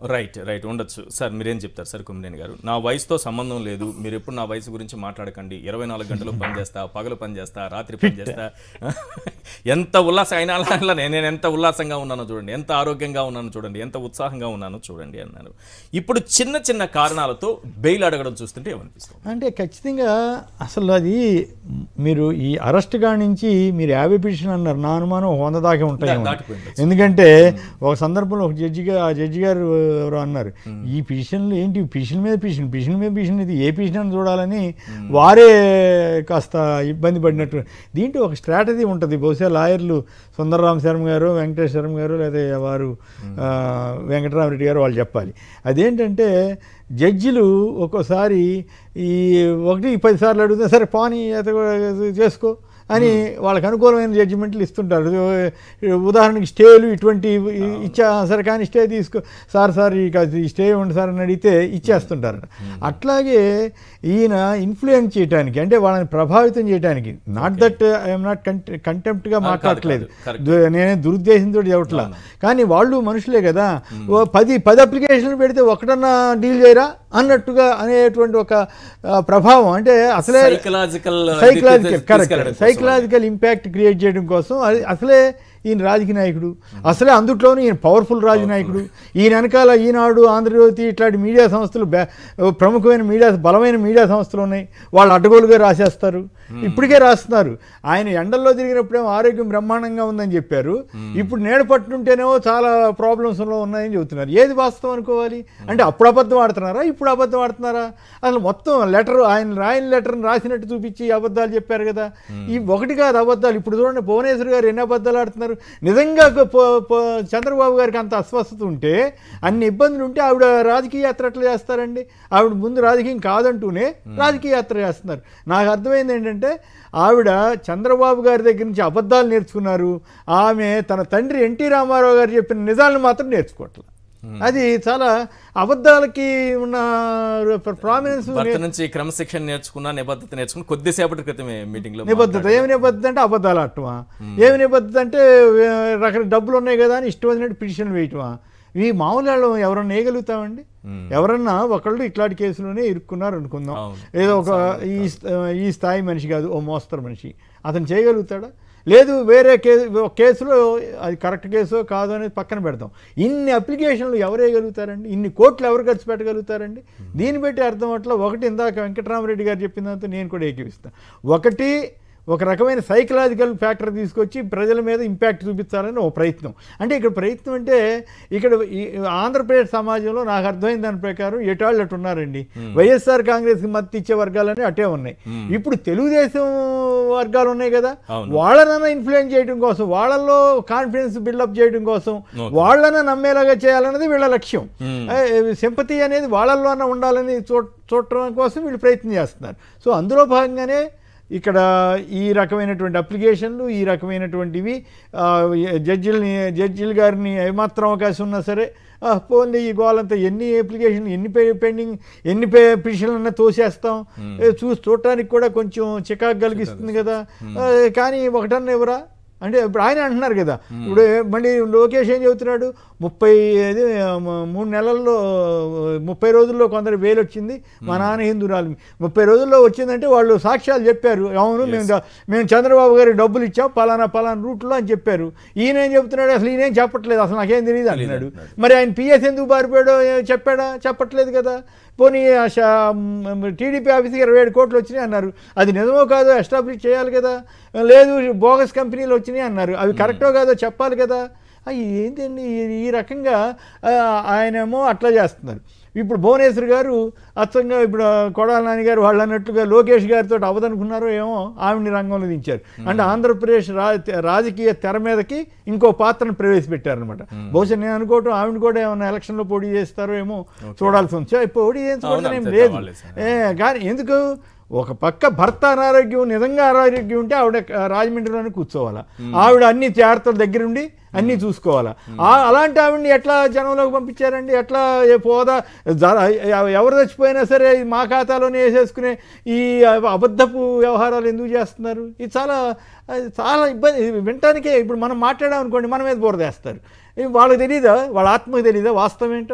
Right right ఉండొచ్చు sir మీరేం చెప్తారు సార్ కుమ్మినేని గారు నా వయసుతో సంబంధం లేదు మీరు ఎప్పుడు నా వయసు గురించి మాట్లాడకండి ఇరవై నాలుగు గంటలు పని చేస్తా పగలు పని చేస్తా రాత్రి పని చేస్తా ఎంత ఉల్లాసం అయినా అలా అలా నేను నేను ఎంత ఉల్లాసంగా ఉన్నానో చూడండి ఎంత ఆరోగ్యంగా ఉన్నానో చూడండి ఎంత ఉత్సాహంగా ఉన్నానో చూడండి అన్నారు ఇప్పుడు చిన్న చిన్న కారణాలతో బెయిల్ అడగడం చూస్తుంటే ఏమనిపిస్తుంది అంటే ఖచ్చితంగా అసలు అది మీరు ఈ అరెస్ట్ కాడి నుంచి మీరు యాభై పిటిషన్ అన్నారు నా అనుమానం ఒక వంద దాకా ఉంటాయి దా- దాటిపోయింది. ఎందుకంటే ఒక సందర్భంలో ఒక జడ్జిగా ఆ జడ్జి గారు ఎవరో అన్నారు ఈ పిటిషన్లు ఏంటి పిటిషన్ మీద పిటిషన్ పిటిషన్ మీద పిటిషన్ ఇది ఏ పిటిషన్ అని చూడాలని వారే కాస్త ఇబ్బంది పడినట్టు దీంట్లో ఒక స్ట్రాటజీ ఉంటుంది బహుశా లాయర్లు సుందరరామ శర్మ గారు వెంకటేశ్వర శర్మ గారు లేదా వారు ఆ, వెంకటరామరెడ్డి గారు వాళ్ళు చెప్పాలి అదేంటంటే జడ్జిలు ఒక్కోసారి ఈ ఒకటి పది సార్లు అడుగుతా సరే పానీ ఈత కూడా చేసుకో అని వాళ్ళకి అనుకూలమైన జడ్జిమెంట్లు ఇస్తుంటారు ఉదాహరణకి స్టేలు ఇటువంటి ఇచ్చా సరే కానీ స్టే తీసుకో సార్ సార్ ఇక ఈ స్టే ఉంది సార్ అని అడిగితే ఇచ్చేస్తుంటారు అట్లాగే ఈయన ఇన్ఫ్లుయెన్స్ చేయడానికి అంటే వాళ్ళని ప్రభావితం చేయడానికి నాట్ దట్ ఐఎమ్ నాట్ కంటెంప్ట్గా మాట్లాడట్లేదు correct. దు- నేనే దురుద్దేశంతో చెప్పట్లా కానీ వాళ్ళు మనుషులే కదా ఓ పది పది అప్లికేషన్లు పెడితే ఒకటన్నా డీల్ చేయరా అన్నట్టుగా అనేటువంటి ఒక ఆ, ప్రభావం అంటే అసలే psychological psychological correct psychological impact create చేయడం కోసం అది అసలే ఈయన రాజకీయ నాయకుడు అసలే అందుట్లోనూ ఈయన పవర్ఫుల్ రాజకీయ నాయకుడు ఈయన వెనకాల ఈనాడు ఆంధ్రజ్యోతి ఇట్లాంటి మీడియా సంస్థలు బ్యా- ప్రముఖమైన మీడియా బలమైన మీడియా సంస్థలు ఉన్నాయి వాళ్ళు అడ్డగోలుగా రాసేస్తారు ఇప్పటికే రాస్తున్నారు ఆయన ఎండల్లో తిరిగినప్పుడేమో ఆరోగ్యం బ్రహ్మాండంగా ఉందని చెప్పారు ఇప్పుడు నీడ పట్టుంటేనేమో చాలా ప్రాబ్లమ్స్లో ఉన్నాయని చెబుతున్నారు ఏది వాస్తవం అనుకోవాలి అంటే అప్పుడు అబద్ధం ఆడుతున్నారా ఇప్పుడు అబద్ధం ఆడుతున్నారా అసలు మొత్తం లెటర్ ఆయన రాయని లెటర్ని రాసినట్టు చూపించి అబద్ధాలు చెప్పారు కదా ఈ ఒకటి కాదు అబద్ధాలు ఇప్పుడు చూడండి భువనేశ్వర్ గారు ఎన్ని అబద్ధాలు ఆడుతున్నారు నిజంగా గ- పో- పో- చంద్రబాబు గారికి అంత అస్వస్థత ఉంటే అన్ని ఇబ్బందులు ఉంటే ఆవిడ రాజకీయ యాత్ర ఎట్లా చేస్తారండి ఆవిడ ముందు రాజకీయం కాదంటూనే రాజకీయ యాత్ర చేస్తున్నారు నాకు అర్థమైంది ఏంటంటే ఆవిడ చంద్రబాబు గారి దగ్గర నుంచి అబద్ధాలు నేర్చుకున్నారు ఆమె తన తండ్రి ఎన్టీ రామారావు గారు చెప్పిన నిజాలను మాత్రం నేర్చుకోవట్లేదు అది చాలా అబద్ధాలకి ఉన్న ప్రామినెన్స్ భర్త నుంచి క్రమశిక్షణ నేర్చుకున్నా నిబద్ధత నేర్చుకుని కొద్దిసేపటి క్రితమే మీటింగ్ లో నిబద్ధత ఏమి నిబద్ధత అంటే అబద్ధాలు ఆడటమా ఏమి నిబద్ధత అంటే ఆ, రకరకాల డబ్బులు ఉన్నాయి కదా అని ఇష్టం వచ్చినట్టు పిటిషన్ వేయటమా ఈ మామూలు వాళ్ళు ఎవరన్నా వేయగలుగుతామండి ఎవరన్నా ఒకళ్ళు ఇట్లాంటి కేసులోనే ఇరుక్కున్నారు అనుకుందాం అవును. ఏదో ఒక ఈ స్థ- ఈ స్థాయి మనిషి కాదు ఓ మోస్తరు మనిషి అతను చేయగలుగుతాడా లేదు వేరే కేసు ఒక కేసులో అది కరెక్ట్ కేసో కాదో అనేది పక్కన పెడతాం ఇన్ని అప్లికేషన్లు ఎవరు వేయగలుగుతారండి ఇన్ని కోట్లు ఎవరు ఖర్చు పెట్టగలుగుతారండి దీన్ని బట్టి అర్థం అట్లా ఒకటి ఇందాక వెంకటరామరెడ్డి గారు చెప్పినంత నేను కూడా ఏకీవిస్తాను ఒకటి ఒక రకమైన సైకలాజికల్ ఫ్యాక్టర్ తీసుకొచ్చి ప్రజల మీద ఇంపాక్ట్ చూపించాలని ఒక ప్రయత్నం అంటే ఇక్కడ ప్రయత్నం అంటే ఇక్కడ ఈ ఆంధ్రప్రదేశ్ సమాజంలో నాకు అర్థమైంది దాని ప్రకారం ఎటాళ్ళు అటు ఉన్నారండి వైఎస్ఆర్ కాంగ్రెస్కి మద్దతు ఇచ్చే వర్గాలన్నీ అటే ఉన్నాయి ఇప్పుడు తెలుగుదేశం వర్గాలు ఉన్నాయి కదా అవును. వాళ్ళనన్నా ఇన్ఫ్లుయెన్స్ చేయడం కోసం వాళ్ళల్లో కాన్ఫిడెన్స్ బిల్డప్ చేయడం కోసం వాళ్ళన నమ్మేలాగా చేయాలన్నది వీళ్ళ లక్ష్యం సింపతి అనేది వాళ్ళల్లోనే ఉండాలని చూ చూడటం కోసం వీళ్ళు ప్రయత్నం చేస్తున్నారు సో అందులో భాగంగానే ఇక్కడ ఈ రకమైనటువంటి అప్లికేషన్లు ఈ రకమైనటువంటివి ఆ, జడ్జిల్ని జడ్జిల్ గారిని ఏమాత్రం అవకాశం ఉన్నా సరే ఆ, పోన్లే ఈ గోలంతా ఎన్ని అప్లికేషన్ ఎన్ని పే- పెండింగ్ ఎన్ని పే పిటిషన్లు అన్నా తోసేస్తాం ఏ, చూసి చూడటానికి కూడా కొంచెం చికాకు కలిగిస్తుంది కదా ఆ, కానీ ఒకటన్నా ఎవరా అంటే ఇప్పుడు ఆయన అంటున్నారు కదా ఇప్పుడు మళ్ళీ లోకేష్ ఏం చెబుతున్నాడు ముప్పై అది మ- మూడు నెలల్లో ముప్పై రోజుల్లో కొందరు వేలు వచ్చింది మా నాన్న హిందురాలు ముప్పై రోజుల్లో వచ్చిందంటే వాళ్ళు సాక్ష్యాలు చెప్పారు అవును మేము ద- మేము చంద్రబాబు గారికి డబ్బులు ఇచ్చాం పలానా పలానా రూట్లో అని చెప్పారు ఈయన ఏం చెప్తున్నాడు అసలు ఈయన ఏం చెప్పట్లేదు అసలు నాకేం తెలియదు అంటున్నాడు మరి ఆయన పిఎస్ ఎందుకు పారిపోయాడో ఏ- చెప్పాడా చెప్పట్లేదు కదా పోనీ ఆ శా- మ్, టీడీపీ ఆఫీస్కి ఇరవై ఏడు కోట్లు వచ్చినాయి అన్నారు అది నిజమో కాదో ఎస్టాబ్లిష్ చేయాలి కదా లేదు బోగస్ కంపెనీలు వచ్చినాయి అన్నారు అవి కరెక్టో కాదో చెప్పాలి కదా ఆ, ఏంటండి ఈ- ఈ రకంగా ఆ, ఆయనేమో అట్లా చేస్తున్నారు ఇప్పుడు భువనేశ్వర్ గారు అచ్చంగా ఇప్పుడు కొడాల నాని గారు వాళ్ళు అన్నట్టుగా లోకేష్ గారితో అవదనుకున్నారో ఏమో ఆవిడ్ని రంగంలో దించారు అంటే ఆంధ్రప్రదేశ్ రా రాజకీయ తెర మీదకి ఇంకో పాత్రను ప్రవేశపెట్టారనమాట బహుశా నేను అనుకోవటం ఆవిడ కూడా ఏమైనా ఎలక్షన్లో పోటీ చేస్తారో ఏమో చూడాల్సి ఉంది సో పోటీ చేయించుకోవడం ఏం అంతే లేదు వాళ్ళే సార్. ఏ, కానీ ఎందుకు ఒక పక్క భర్త అనారోగ్యం నిజంగా అనారోగ్యం ఉంటే ఆవిడ రాజమండ్రిలోనే కూర్చోవాలా ఆవిడ అన్ని జాగ్రత్తల దగ్గరుండి అన్నీ చూసుకోవాలా ఆ- అలాంటి ఆవిడని ఎట్లా జనంలోకి పంపించారండి ఎట్లా ఏ పోదా జర- ఎవరు చచ్చిపోయినా సరే ఇది మా ఖాతాలోనే వేసేసుకునే ఈ అబద్ధపు వ్యవహారాలు ఎందుకు చేస్తున్నారు ఇది చాలా అది చాలా ఇబ్బంది ఇది వినటానికే ఇప్పుడు మనం మాట్లాడాం అనుకోండి మన మీద బోరదేస్తారు ఇది వాళ్ళకి తెలియదా వాళ్ళ ఆత్మకు తెలియదా వాస్తవం ఏంటో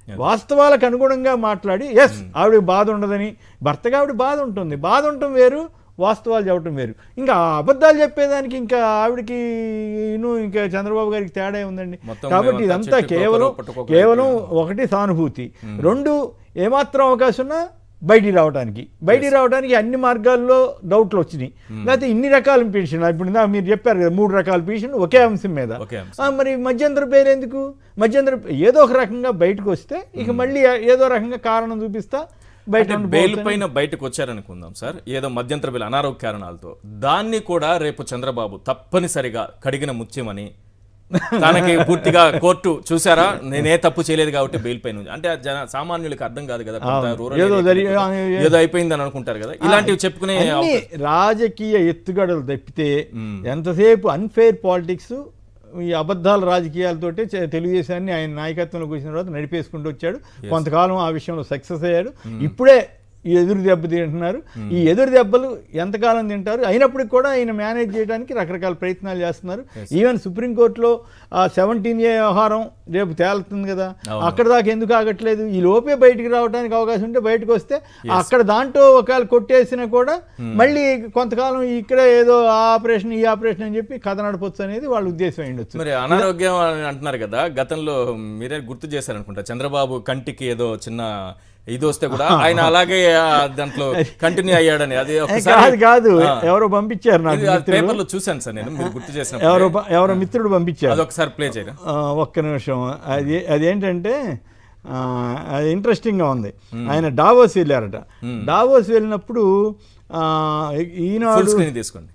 వాస్తవాలకు అనుగుణంగా మాట్లాడి ఎస్ ఆవిడ బాధ ఉండదని భర్తగా ఆవిడ బాధ ఉంటుంది బాధ ఉండటం వేరు వాస్తవాలు చెప్పడం వేరు ఇంకా ఆ అబద్ధాలు చెప్పేదానికి ఇంకా ఆవిడకి ఇను ఇంకా చంద్రబాబు గారికి తేడా ఉందండి మొత్తం కాబట్టి మేమంతా ఇదంతా చెట్టుకు కేవలం ఒకరు, పుట్టకొకరు కేవలం ఒకటి సానుభూతి రెండు ఏమాత్రం అవకాశం ఉన్నా బయటికి రావడానికి బయటికి రావడానికి అన్ని మార్గాల్లో డౌట్లు వచ్చినాయి లేకపోతే ఇన్ని రకాల పిటిషన్ ఇప్పుడు ఇందాక మీరు చెప్పారు కదా మూడు రకాల పిటిషన్ ఒకే అంశం మీద ఒకే అంశం. ఆ, మరి మధ్యంతర పేరు ఎందుకు మధ్యంతర ఏదో ఒక రకంగా బయటకు వస్తే ఇక మళ్ళీ ఏదో రకంగా కారణం చూపిస్తా బయట అంటే ఉండిపోవచ్చని. బెయిల్ పైన బయటకు వచ్చారనుకుందాం సార్ ఏదో మధ్యంతర బెయిల్ అనారోగ్య కారణాలతో దాన్ని కూడా రేపు చంద్రబాబు తప్పనిసరిగా కడిగిన ముత్యమని తనకి పూర్తిగా కోర్టు చూసారా నేనే తప్పు చేయలేదు కాబట్టి బెయిల్ పైన ఉంది. అంటే ఆ జన సామాన్యులకు అర్థం కాదు కదా కొంత అవును. rural ఏదో area జరిగి- కి ఏదో అయిపోయిందని అనుకుంటారు కదా ఇలాంటివి చెప్పుకునే అన్ని రాజకీయ ఎత్తుగడలు తప్పితే ఎంతసేపు అన్ఫెయిర్ పాలిటిక్స్ ఈ అబద్ధాల రాజకీయాలతోటే చే- తెలుగుదేశాన్ని ఆయన నాయకత్వంలోకి వచ్చిన తర్వాత నడిపేసుకుంటూ వచ్చాడు కొంతకాలం ఆ విషయంలో సక్సెస్ అయ్యాడు ఇప్పుడే ఈ ఎదురు దెబ్బ తింటున్నారు ఈ ఎదురు దెబ్బలు ఎంతకాలం తింటారు అయినప్పటికీ కూడా ఆయన మేనేజ్ చేయడానికి రకరకాల ప్రయత్నాలు చేస్తున్నారు ఈవెన్ సుప్రీంకోర్టులో ఆ సెవెంటీన్ ఏ వ్యవహారం రేపు తేలుతుంది కదా అవును. అక్కడ దాకా ఎందుకు ఆగట్లేదు ఈ లోపే బయటికి రావడానికి అవకాశం ఉంటే బయటకు వస్తే అక్కడ దాంట్లో ఒకవేళ కొట్టేసినా కూడా మళ్ళీ కొంతకాలం ఇక్కడ ఏదో ఆ ఆపరేషన్ ఈ ఆపరేషన్ అని చెప్పి కథ నడపొచ్చు అనేది వాళ్ళ ఉద్దేశం అయి ఉండొచ్చు మరి అనారోగ్యం అని అంటున్నారు కదా గతంలో మీరే గుర్తు చేశారనుకుంటా చంద్రబాబు కంటికి ఏదో చిన్న ఇది వస్తే కూడా ఆయన అలాగే ఆ దాంట్లో కంటిన్యూ అయ్యాడని అది ఏ, ఒకసారి కాదు కాదు ఆ. ఎవరో పంపించారు నాకు ఇది ఆ మిత్రులు పేపర్లో చూశాను సార్ నేను మీరు గుర్తు చేసిన ఎవరో ప- ఎవరో మిత్రుడు పంపించారు అది ఒకసారి ప్లే చేయరా ఆ, ఒక్క నిమిషం అది అదేంటంటే ఆ, అది ఇంట్రెస్టింగ్గా ఉంది ఆయన డావోస్ వెళ్ళారట డావోస్ వెళ్ళినప్పుడు ఆ, ఫుల్ ఈనాడు స్క్రీన్ తీసుకోండి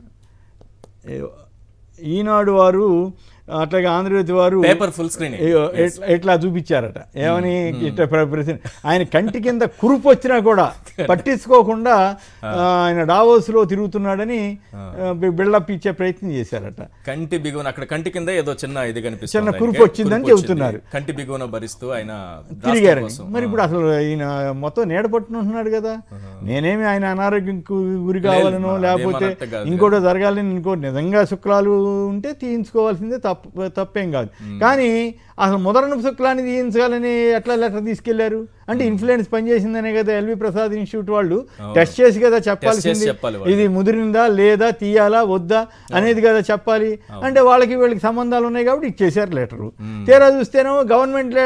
ఈనాడు వారు అట్లాగే ఆంధ్రజ్యోతి వారు పేపర్ ఫుల్ స్క్రీన్ అయ్యో, ఎట్లా- ఎట్లా చూపించారట ఏమని ఇట్లా ప్ర- ప్రశ్న ఆయన కంటి కింద కురుపు వచ్చినా కూడా పట్టించుకోకుండా ఆ, ఆయన డావోస్ లో తిరుగుతున్నాడని బిల్డప్ ఇచ్చే ప్రయత్నం చేశారట కంటి బిగువన అక్కడ కంటి కింద ఏదో చిన్న ఇది కనిపిస్తుంది చిన్న ఆయనకి. కురుపు వచ్చిందని కురుపు వచ్చింది. చెబుతున్నారు. కంటి బిగువన భరిస్తూ ఆయన దాస్తం తిరిగారని కోసం. మరి ఇప్పుడు అసలు ఈయన మొత్తం నీడ పట్టుకుంటున్నాడు కదా నేనేమి ఆయన అనారోగ్యం గురి కావాలనో లేదు, లేకపోతే అదేమన్నట్టు కాదు. ఇంకోటో జరగాలని ఇంకో నిజంగా శుక్లాలు ఉంటే తీయించుకోవాల్సిందే తప్ప తప్పేం కాదు కానీ అసలు మొదలన శుక్లాన్ని తీయించాలని ఎట్లా లెటర్ తీసుకెళ్లారు అంటే ఇన్ఫ్లుయెన్స్ పనిచేసిందనే కదా ఎల్వి ప్రసాద్ ఇన్స్టిట్యూట్ వాళ్ళు టెస్ట్ చేసి కదా చెప్పాల్సింది చెప్పాలి వాళ్ళు. ఇది ముదిరిందా లేదా తీయాలా వద్దా అనేది కదా చెప్పాలి అంటే వాళ్ళకి వీళ్ళకి సంబంధాలు ఉన్నాయి కాబట్టి ఇచ్చేసారు లెటరు తీరా చూస్తేనేమో గవర్నమెంట్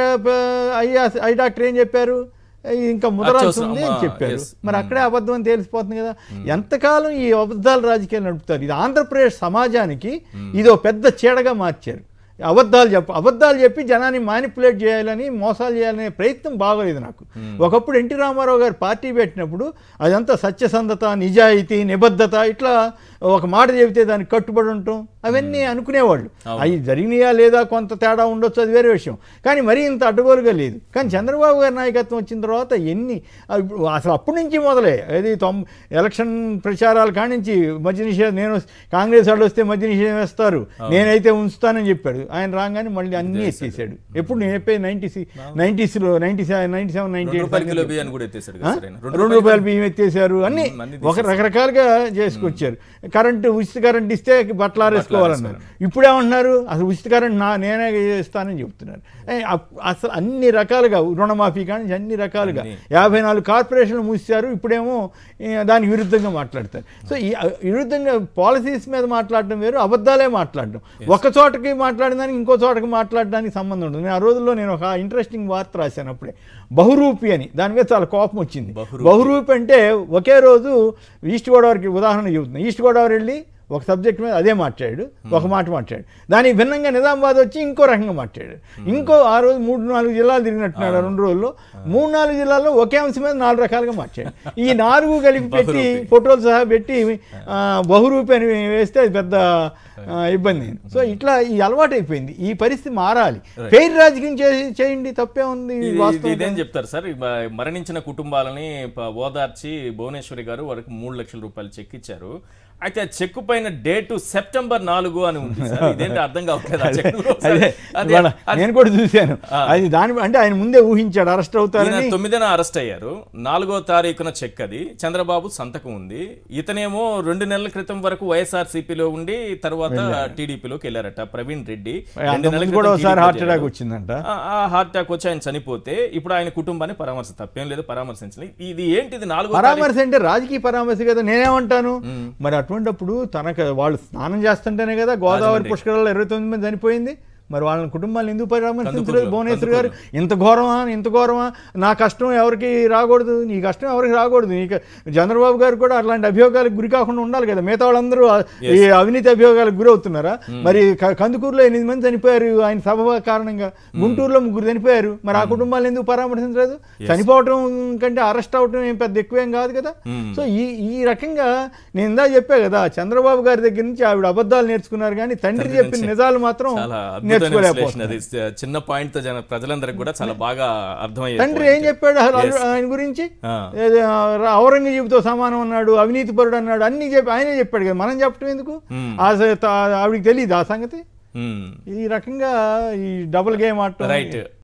ఐ ఐ డాక్టర్ ఏం చెప్పారు ఇంకా ముదరాల్సి అత్యవసరం, ఉంది అని అమ్మా, చెప్పారు yes. మరి అక్కడే అబద్ధం అని తెలిసిపోతుంది కదా ఎంతకాలం ఈ అబద్ధాలు రాజకీయాలు నడుపుతారు ఇది ఆంధ్రప్రదేశ్ సమాజానికి ఇది ఒక పెద్ద చీడగా మార్చారు అబద్ధాలు చెప్ప అబద్ధాలు చెప్పి జనాన్ని మానిపులేట్ చేయాలని మోసాలు చేయాలనే ప్రయత్నం బాగోలేదు నాకు ఒకప్పుడు ఎన్టీ రామారావు గారు పార్టీ పెట్టినప్పుడు అదంతా సత్యసంధత నిజాయితీ నిబద్ధత ఇట్లా ఒక మాట చెబితే దానికి కట్టుబడి ఉండటం అవన్నీ అనుకునేవాళ్ళు అవి జరిగినాయా లేదా కొంత తేడా ఉండొచ్చు అది వేరే విషయం కానీ మరీ ఇంత అడ్డగోలుగా లేదు కానీ చంద్రబాబు గారి నాయకత్వం వచ్చిన తర్వాత ఎన్ని ఆ, ఇప్పుడు అసలు అప్పటి నుంచి మొదలే అది తొం ఎలక్షన్ ప్రచారాల కాడి నుంచి మద్య నిషేధం నేను కాంగ్రెస్ వాళ్ళు వస్తే మద్య నిషేధం వేస్తారు నేనైతే ఉంచుతానని చెప్పాడు ఆయన రాగానే మళ్ళీ అన్నీ ఎత్తేసాడు ఎప్పుడు నేను చెప్పేది నైన్టీ నైన్టీస్లో ninety seven ninety seven ninety రెండు ఎయిట్ రూపాయల కిలో బియ్యాన్ని కూడా ఎత్తేసాడు కదా సార్ ఆయన. రెండు రూపాయలు బియ్యం ఎత్తేసారు అన్ని మ్మ్, అన్ని ఒక రకరకాలుగా చేసుకొచ్చారు కరెంటు ఉచిత కరెంట్ ఇస్తే బట్టలు ఆరేసుకోవాలన్నారు ఇప్పుడు ఏమంటున్నారు అసలు ఉచిత కరెంట్ నా నేనే ఇస్తానని చెప్తున్నారు ఏ, అప్- అసలు అన్ని రకాలుగా రుణమాఫీ కానీ అన్ని రకాలుగా యాభై నాలుగు కార్పొరేషన్లు మూసారు ఇప్పుడేమో ఏ, దానికి విరుద్ధంగా మాట్లాడతారు సో ఈ అ, విరుద్ధంగా పాలసీస్ మీద మాట్లాడడం వేరు అబద్ధాలే మాట్లాడడం ఒక చోటకి మాట్లాడిన దానికి ఇంకో చోటకి మాట్లాడడానికి సంబంధం ఉంటుంది నేను ఆ రోజుల్లో నేను ఒక ఇంట్రెస్టింగ్ వార్త రాశాను అప్పుడే బహురూపి అని దాని మీద చాలా కోపం వచ్చింది బహురూపి. బహురూపి అంటే ఒకే రోజు ఈస్ట్ గోదావరికి ఉదాహరణ చెబుతుంది ఈస్ట్ గోదావరి వెళ్ళి ఒక సబ్జెక్ట్ మీద అదే మాట్లాడాడు ఒక మాట మాట్లాడు దానికి భిన్నంగా నిజామాబాద్ వచ్చి ఇంకో రకంగా మాట్లాడాడు ఇంకో ఆ రోజు మూడు నాలుగు జిల్లాలు తిరిగినట్టున్నాడు ఆ రెండు రోజుల్లో మూడు నాలుగు జిల్లాల్లో ఒకే అంశం మీద నాలుగు రకాలుగా మార్చాడు ఈ నాలుగు కలిపి పెట్టి బహురూపి. ఫోటోలు సహా పెట్టి ఆ, బహురూపి అని వేస్తే అది పెద్ద ఆ, ఇబ్బంది సో ఇట్లా ఈ అలవాటు అయిపోయింది ఈ పరిస్థితి మారాలి పేరు రాజకీయం చే- చేయండి తప్పే ఉంది ఇది- ఇది- వాస్తవం ఇదేం చెప్తారు సార్ ఇవ- మరణించిన కుటుంబాలని ప- ఓదార్చి భువనేశ్వరి గారు వారికి మూడు లక్షల రూపాయలు చెక్ ఇచ్చారు అయితే ఆ చెక్ పైన డేట్ సెప్టెంబర్ నాలుగు అని ఉంది సార్ ఇదేంటి అర్థం కావట్లేదు ఆ చెక్ అదే అదే ఇవాళ నేను కూడా చూశాను అది దాని అంటే ఆయన ముందే ఊహించాడు అరెస్ట్ ఈయన అవుతారని తొమ్మిదిన అరెస్ట్ అయ్యారు నాలుగో తారీఖున చెక్ అది చంద్రబాబు సంతకం ఉంది ఇతనేమో రెండు నెలల క్రితం వరకు వైఎస్ఆర్ సిపిలో ఉండి తర్వాత తర్వాత టీడీపీలోకి వెళ్ళారట ప్రవీణ్ రెడ్డి రెండు అంతకుముందు నెలల కూడా క్రితం ఒకసారి TDP హార్ట్ చేరారు. అటాక్ వచ్చిందంట ఆ- ఆ హార్ట్ అటాక్ వచ్చి ఆయన చనిపోతే ఇప్పుడు ఆయన కుటుంబాన్ని పరామర్శ తప్పేం లేదు పరామర్శించలేదు ఇది ఏంటిది నాలుగో తారీఖు- పరామర్శ అంటే రాజకీయ పరామర్శ కదా నేనేమంటాను మరి అటువంటిప్పుడు తనకు వాళ్ళు స్నానం చేస్తుంటేనే కదా గోదావరి పుష్కరాల్లో ఇరవై తొమ్మిది మంది చనిపోయింది మరి వాళ్ళ కుటుంబాలను ఎందుకు పరామర్శించలేదు కందుకూరులో, భువనేశ్వర్ గారు ఇంత ఘోరమా ఇంత ఘోరమా నా కష్టం ఎవరికి రాకూడదు నీ కష్టం ఎవరికి రాకూడదు నీకు చంద్రబాబు గారు కూడా అలాంటి అభియోగాలకు గురి కాకుండా ఉండాలి కదా మిగతా వాళ్ళందరూ ఆ- ఈ అవినీతి అభియోగాలకు గురి అవుతున్నారా మరి క- కందుకూరులో ఎనిమిది మంది చనిపోయారు ఆయన సభ కారణంగా గుంటూరులో ముగ్గురు చనిపోయారు మరి ఆ కుటుంబాలు ఎందుకు పరామర్శించలేదు చనిపోవటం కంటే అరెస్ట్ అవటం ఏం పెద్ద ఎక్కువేం కాదు కదా Hmm. సో ఈ ఈ రకంగా నేను ఇందా చెప్పా కదా చంద్రబాబు గారి దగ్గర నుంచి ఆవిడ అబద్ధాలు నేర్చుకున్నారు కానీ తండ్రి చెప్పిన నిజాలు మాత్రం చాలా అద్భుతమైన విశ్లేషణ నేర్చుకోలేకపోతున్నారు అది చ- చిన్న పాయింట్ తో జన ప్రజలందరికీ కూడా చాలా బాగా అర్థమయ్యేది తండ్రి ఏం చెప్పాడు అసలు అల్లు- ఆయన గురించి ఆ. ఏదో, ఆ, ఔరంగజేబుతో సమానం అన్నాడు అవినీతి పరుడు అన్నాడు అన్ని చెప్పి ఆయనే చెప్పాడు కదా మనం చెప్పడం ఎందుకు Hmm. ఆ స- త- ఆవిడకి తెలియదు ఆ సంగతి ఉమ్. ఈ రకంగా ఈ డబుల్ గేమ్ ఆడటం రైట్